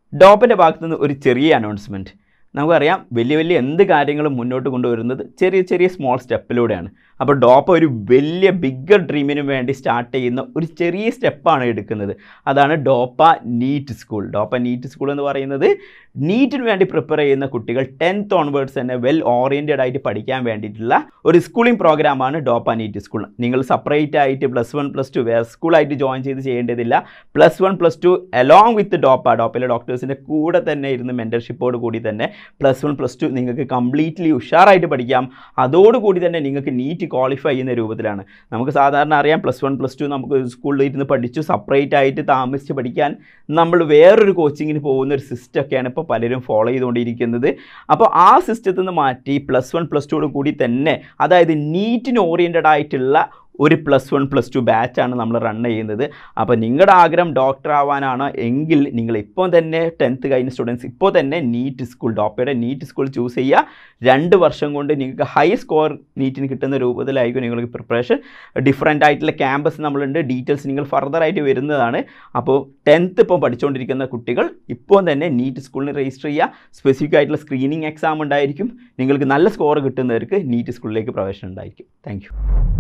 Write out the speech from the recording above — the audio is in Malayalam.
ഡോപ്പിൻ്റെ ഭാഗത്തു നിന്ന് ഒരു ചെറിയ അനൗൺസ്മെൻറ്റ് നമുക്കറിയാം വലിയ വലിയ എന്ത് കാര്യങ്ങളും മുന്നോട്ട് കൊണ്ടുവരുന്നത് ചെറിയ ചെറിയ സ്മോൾ സ്റ്റെപ്പിലൂടെയാണ് അപ്പോൾ ഡോപ്പ ഒരു വലിയ ബിഗ്ഗർ ഡ്രീമിന് വേണ്ടി സ്റ്റാർട്ട് ചെയ്യുന്ന ഒരു ചെറിയ സ്റ്റെപ്പാണ് എടുക്കുന്നത് അതാണ് Dopa NEET school Dopa NEET school എന്ന് പറയുന്നത് നീറ്റിന് വേണ്ടി പ്രിപ്പയർ ചെയ്യുന്ന കുട്ടികൾ ടെൻത്ത് ഓൺവേർഡ്സ് തന്നെ വെൽ ഓറിയൻറ്റഡ് ആയിട്ട് പഠിക്കാൻ വേണ്ടിയിട്ടുള്ള ഒരു സ്കൂളിംഗ് പ്രോഗ്രാമാണ് ഡോപ്പ നീറ്റ് സ്കൂൾ നിങ്ങൾ സെപ്പറേറ്റ് ആയിട്ട് പ്ലസ് വൺ പ്ലസ് ടു വേറെ സ്കൂളായിട്ട് ജോയിൻ ചെയ്ത് ചെയ്യേണ്ടതില്ല plus one plus two along with Dopa ഡോപ്പയിലെ ഡോക്ടേഴ്സിൻ്റെ കൂടെ തന്നെ ഇരുന്ന് മെൻറ്റർഷിപ്പോട് കൂടി തന്നെ പ്ലസ് വൺ പ്ലസ് ടു നിങ്ങൾക്ക് കംപ്ലീറ്റ്ലി ഉഷാറായിട്ട് പഠിക്കാം അതോടുകൂടി തന്നെ നിങ്ങൾക്ക് നീറ്റ് ക്വാളിഫൈ ചെയ്യുന്ന രൂപത്തിലാണ് നമുക്ക് സാധാരണ അറിയാം പ്ലസ് വൺ പ്ലസ് ടു നമുക്ക് സ്കൂളിൽ ഇരുന്ന് പഠിച്ചു സെപ്പറേറ്റ് ആയിട്ട് താമസിച്ച് പഠിക്കാൻ നമ്മൾ വേറൊരു കോച്ചിങ്ങിന് പോകുന്ന ഒരു സിസ്റ്റമൊക്കെയാണ് ഇപ്പോൾ പലരും ഫോളോ ചെയ്തുകൊണ്ടിരിക്കുന്നത് അപ്പോൾ ആ സിസ്റ്റത്തിൽ നിന്ന് മാറ്റി പ്ലസ് വൺ പ്ലസ് ടുയോട് കൂടി തന്നെ അതായത് നീറ്റിന് ഓറിയൻറ്റഡ് ആയിട്ടുള്ള ഒരു പ്ലസ് വൺ പ്ലസ് ടു ബാച്ചാണ് നമ്മൾ റൺ ചെയ്യുന്നത് അപ്പോൾ നിങ്ങളുടെ ആഗ്രഹം ഡോക്ടർ ആവാനാണ് എങ്കിൽ നിങ്ങൾ ഇപ്പോൾ തന്നെ ടെൻത്ത് കഴിഞ്ഞ സ്റ്റുഡൻസ് ഇപ്പോൾ തന്നെ നീറ്റ് സ്കൂൾ ഡോക്ടറുടെ നീറ്റ് സ്കൂൾ ചൂസ് ചെയ്യുക രണ്ട് വർഷം കൊണ്ട് നിങ്ങൾക്ക് ഹൈ സ്കോർ നീറ്റിന് കിട്ടുന്ന രൂപത്തിലായിരിക്കും നിങ്ങൾക്ക് പ്രിപ്പറേഷൻ ഡിഫറെൻ്റ് ആയിട്ടുള്ള ക്യാമ്പസ് നമ്മളുണ്ട് ഡീറ്റെയിൽസ് നിങ്ങൾ ഫർദർ ആയിട്ട് വരുന്നതാണ് അപ്പോൾ ടെൻത്ത് ഇപ്പോൾ പഠിച്ചുകൊണ്ടിരിക്കുന്ന കുട്ടികൾ ഇപ്പോൾ തന്നെ നീറ്റ് സ്കൂളിന് രജിസ്റ്റർ ചെയ്യുക സ്പെസിഫിക് ആയിട്ടുള്ള സ്ക്രീനിങ് എക്സാം ഉണ്ടായിരിക്കും നിങ്ങൾക്ക് നല്ല സ്കോർ കിട്ടുന്നവർക്ക് നീറ്റ് സ്കൂളിലേക്ക് പ്രവേശനം ഉണ്ടായിരിക്കും താങ്ക്